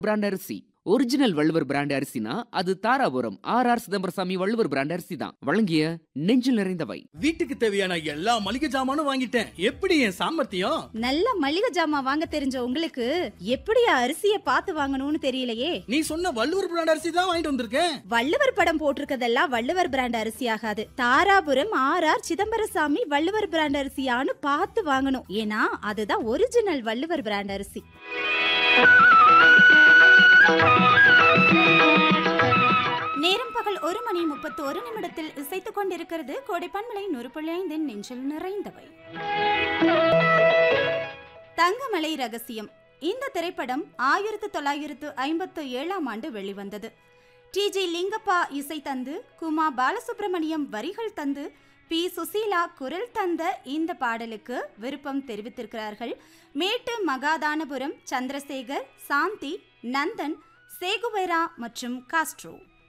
brand அரிசி original Valluvar brand அரிசினா அது தாராபுரம் ஆர் ஆர் சிதம்பரசாமி வள்ளுவர் பிராண்ட் அரிசி தான் வழங்கிய நெஞ்சில் நிறைந்தவை வீட்டுக்கு தேவையான எல்லா மளிகை ஜாமானும் வாங்கிட்டேன் எப்படி என் சாமர்த்தியம் நல்ல மளிகை ஜாமான் வாங்க தெரிஞ்ச உங்களுக்கு எப்படியா அரிசிய பார்த்து வாங்கணும்னு தெரியலையே நீ சொன்ன வள்ளுவர் பிராண்ட் அரிசி தான் வாங்கிட்டு வந்திருக்கேன் வள்ளுவர் படம் போட்டிருக்கதெல்லாம் வள்ளுவர் பிராண்ட் அரிசி ஆகாது தாராபுரம் ஆர் ஆர் சிதம்பரசாமி வள்ளுவர் பிராண்ட் அரிசியான்னு பார்த்து வாங்கணும் ஏன்னா அதுதான் ஒரிஜினல் வள்ளுவர் பிராண்ட் அரிசி நேரம் பகல் ஒரு மணி முப்பத்தி ஒரு நிமிடத்தில் இசைத்துக் கொண்டிருக்கிறது கோடைப்பன்மலை நுறுப்புழைந்தின் நெஞ்சில் நிறைந்தவை தங்கமலை ரகசியம் இந்த திரைப்படம் ஆயிரத்து தொள்ளாயிரத்து ஐம்பத்து ஏழாம் ஆண்டு வெளிவந்தது டி ஜி லிங்கப்பா இசை தந்து குமா பாலசுப்ரமணியம் வரிகள் தந்து பி சுசீலா குரல் தந்த இந்த பாடலுக்கு விருப்பம் தெரிவித்திருக்கிறார்கள் மேட்டு மகாதானபுரம் சந்திரசேகர் சாந்தி நந்தன் சேகுவேரா மற்றும் காஸ்ட்ரோ